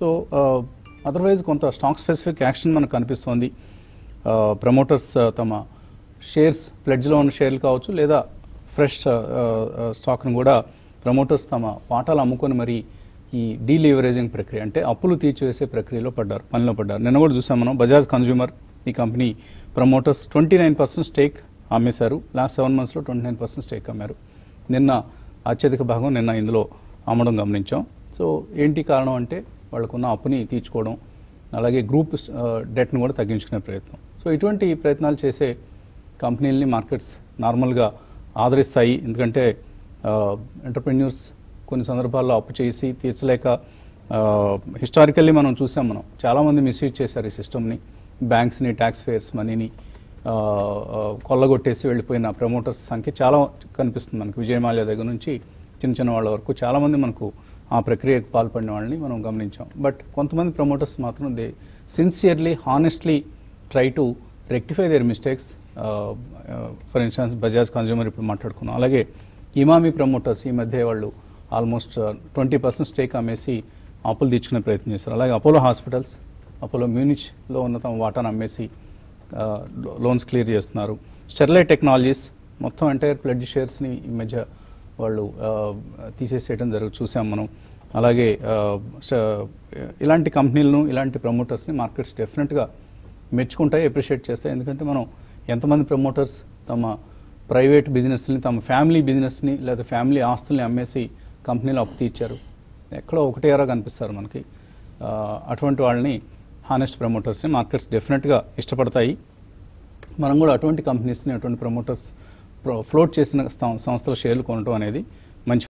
so otherwise కొంత stock specific action మనకు కనిపిస్తోంది ప్రమోటర్స్ తమ షేర్స్ ప్లెడ్జ్లో ఉన్న షేర్లు కావచ్చు లేదా ఫ్రెష్ స్టాక్ను కూడా ప్రమోటర్స్ తమ వాటాలు అమ్ముకొని మరి ఈ డీలీవరేజింగ్ ప్రక్రియ అంటే అప్పులు తీర్చివేసే ప్రక్రియలో పడ్డారు పనిలో పడ్డారు నిన్న కూడా చూసాం మనం బజాజ్ కన్జ్యూమర్ ఈ company promoters twenty nine percent stake అమ్మేశారు లాస్ట్ సెవెన్ మంత్స్లో ట్వంటీ నైన్ పర్సెంట్ స్టేక్ అమ్మారు నిన్న అత్యధిక భాగం నిన్న ఇందులో అమ్మడం గమనించాం సో ఏంటి కారణం అంటే వాళ్ళకున్న అప్పుని తీర్చుకోవడం అలాగే గ్రూప్ డెట్ను కూడా తగ్గించుకునే ప్రయత్నం సో ఇటువంటి ప్రయత్నాలు చేసే కంపెనీలని మార్కెట్స్ నార్మల్గా ఆదరిస్తాయి ఎందుకంటే ఎంటర్ప్రెన్యూర్స్ కొన్ని సందర్భాల్లో అప్పు చేసి తీర్చలేక హిస్టారికల్లీ మనం చూసాం మనం చాలామంది మిస్యూజ్ చేశారు ఈ సిస్టమ్ని బ్యాంక్స్ని ట్యాక్స్ ఫేర్స్ మనీని ఆ, ఆ, కొల్లగొట్టేసి వెళ్ళిపోయిన ప్రమోటర్స్ సంఖ్య చాలా కనిపిస్తుంది మనకు విజయమాల్య దగ్గర నుంచి చిన్న చిన్న వాళ్ళ వరకు చాలామంది మనకు ఆ ప్రక్రియకు పాల్పడిన వాళ్ళని మనం గమనించాం బట్ కొంతమంది ప్రమోటర్స్ మాత్రం they sincerely honestly try to rectify their mistakes for instance Bajaj consumer ఇప్పుడు మాట్లాడుకున్నాం అలాగే ఇమామి ప్రమోటర్స్ ఈ మధ్య వాళ్ళు ఆల్మోస్ట్ ట్వంటీ పర్సెంట్ స్టేక్ అమ్మేసి అప్పులు తీర్చుకునే ప్రయత్నం చేస్తారు అలాగే అపోలో హాస్పిటల్స్ అపోలో మ్యూనిచ్లో ఉన్న తమ వాటాను అమ్మేసి ఆ, లో- లోన్స్ క్లియర్ చేస్తున్నారు స్టెర్లైట్ టెక్నాలజీస్ మొత్తం ఎంటైర్ ప్లెడ్జ్ షేర్స్ని ఈ మధ్య వాళ్ళు ఆ, తీసేసేయడం జరుగు చూసాం మనం అలాగే ఆ, స్ట- ఇలాంటి కంపెనీలను ఇలాంటి ప్రమోటర్స్ని మార్కెట్స్ డెఫినెట్గా మెచ్చుకుంటాయి అప్రిషియేట్ చేస్తాయి ఎందుకంటే మనం ఎంతమంది ప్రమోటర్స్ తమ ప్రైవేట్ బిజినెస్ని తమ ఫ్యామిలీ బిజినెస్ని లేదా ఫ్యామిలీ ఆస్తుల్ని అమ్మేసి కంపెనీలు అప్పు తీర్చారు ఎక్కడో ఒకటే ఎరా కనిపిస్తారు మనకి ఆ, అటువంటి వాళ్ళని హానెస్ట్ ప్రమోటర్స్ని మార్కెట్స్ డెఫినెట్గా ఇష్టపడతాయి మనం కూడా అటువంటి కంపెనీస్ని అటువంటి ప్రమోటర్స్ ఫ్లోట్ చేసిన సం- సంస్థల షేర్లు కొనడం అనేది మంచి